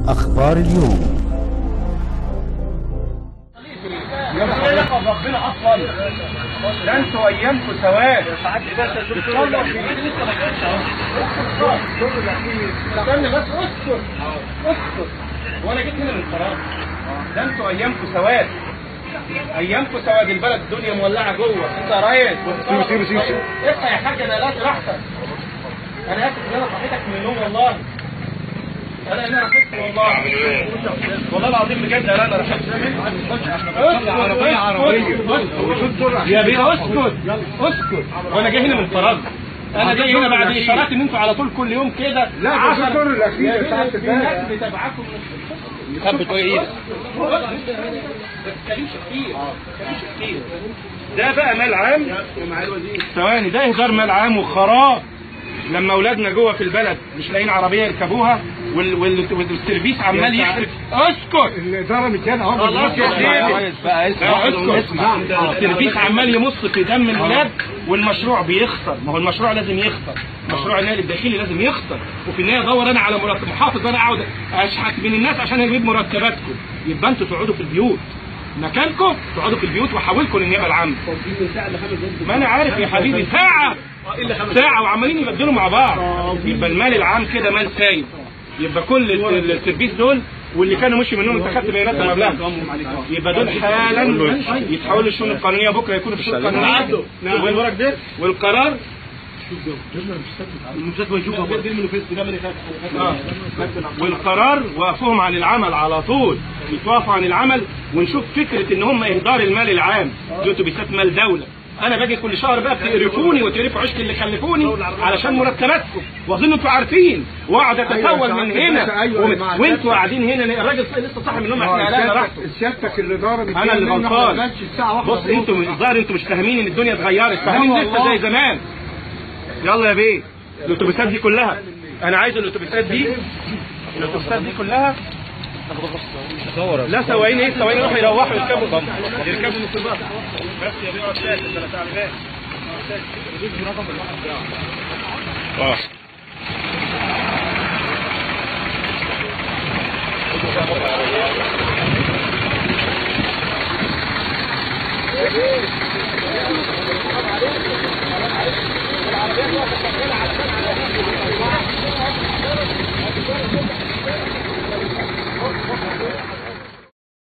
أخبار اليوم يلقب ربنا اصلا ده انتوا ايامكم سواد بتصور في استنى بس اسكت اسكت وانا جيت هنا من فراغ ده انتوا ايامكم سواد ايامكم سواد البلد الدنيا مولعه جوه انت يا ريس سيبه سيبه سيبه اصحى يا حاج انا لا راحتك انا اسف ان انا صحيتك من النوم والله انا انا رحت والله والله العظيم بجد انا انا رحت عربية عربية يا بيه اسكت اسكت وانا جاي هنا من فراغ انا جاي هنا بعد اشارات ان انتوا على طول كل يوم كده لا، ده عشر- الدكتور الأخير يا بيه، بتاعت في البلد. ناس بتابعكم من ثبت ايه ما تتكلمش كتير ما تتكلمش كتير ده بقى مال عام ثواني ده اهدار مال عام وخراب لما اولادنا جوه في البلد مش لاقيين عربيه يركبوها وال... وال... والسيرفيس عمال يحرق اسكت الإدارة مكان أهو خلاص يا سيدي بقى لا، اسكت السيرفيس عمال يمص في دم الولاد والمشروع بيخسر ما هو المشروع لازم يخسر مشروع النقل الداخلي لازم يخسر وفي النهايه ادور انا على مرتب محافظ انا اقعد اشحت من الناس عشان اجيب مرتباتكم يبقى انتوا تقعدوا في البيوت مكانكم تقعدوا في البيوت واحولكم للنيابه العامه ما انا عارف يا حبيبي ساعه ساعه وعمالين يبدلوا مع بعض يبقى المال العام كده مال سايب يبقى كل ال- السيرفيس دول واللي كانوا مشي منهم انت خدت بياناتهم قبلها يبقى دول حالا يتحولوا للشؤون القانونيه بكره يكونوا في الشؤون القانونيه وال- والقرار آه. والقرار وقفهم عن العمل على طول يتوقفوا عن العمل ونشوف فكره ان هم اهدار المال العام دي اتوبيسات مال دوله انا باجي كل شهر بقى بتقرفوني وتقرفوا عشت اللي خلفوني علشان مرتباتكم واظن انتوا عارفين واقعد اتسول من هنا أيوة، ومن- مع وانتوا قاعدين هنا الراجل لسه صاحي من النوم احنا قلقنا راحته سيادتك الإدارة مكان انا اللي منه غلطان ما جاتش الساعة واحدة بص انتوا الظاهر انتوا مش فاهمين ان الدنيا اتغيرت فاهمين لا لسه والله. زي زمان يلا يا بيه الاتوبيسات دي كلها انا عايز الاتوبيسات دي الاتوبيسات دي كلها لا ثواني ايه ثواني يروحوا يروحوا يركبوا يركبوا ميكروباص بس يا بيه اقعد ساكت انا تعبان اه